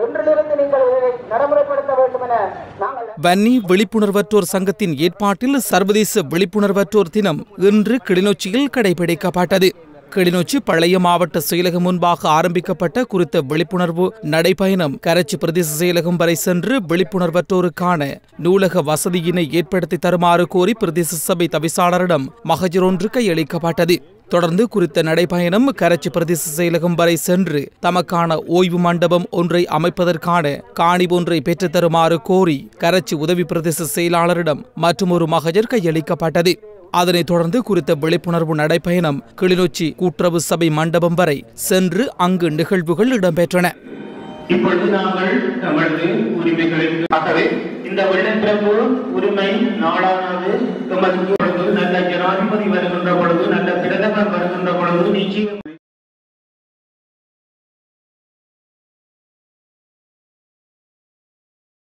இன்றிலிருந்து நீங்கள் இதை நடைமுறைப்படுத்த வேண்டும் என நாங்கள் வன்னி விழிப்புணர்வற்றோர் சங்கத்தின் ஏற்பாட்டில் சர்வதேச விழிப்புணர்வற்றோர் தினம் இன்று கிளிநொச்சியில் கடைபிடிக்கப்பட்டது கிளிநொச்சி பழைய மாவட்ட செயலகம் முன்பாக ஆரம்பிக்கப்பட்ட குறித்த விழிப்புணர்வு நடைபயணம் கரைச்சி பிரதேச செயலகம் வரை சென்று விழிப்புணர்வற்றோருக்கான நூலக வசதியினை ஏற்படுத்தி தருமாறு கோரி பிரதேச சபை தவிசாளரிடம் மகஜர் ஒன்று கையளிக்கப்பட்டது தொடர்ந்து குறித்த நடைபயணம் கரைச்சி பிரதேச செயலகம் வரை சென்று தமக்கான ஓய்வு மண்டபம் ஒன்றை அமைப்பதற்கான காணி ஒன்றை பெற்றுத் தருமாறு கோரி கரைச்சி உதவி பிரதேச செயலாளரிடம் மற்றுமொரு மகஜர் கையளிக்கப்பட்டது அதனைத் தொடர்ந்து குறித்த விழிப்புணர்வு நடைபயணம் கிளிநொச்சி கூட்டுறவு சபை மண்டபம் வரை சென்று அங்கு நிகழ்வுகள் இடம்பெற்றன இப்பொழுது நாங்கள் நமது உரிமைகளுக்கு ஆகவே இந்த வெள்ளப்பிறப்பு உரிமை நாடானது எமது பொழுது நல்ல ஜனாதிபதி வருகின்ற பொழுது நல்ல பிரதமர் வருகின்ற பொழுது நிச்சயம்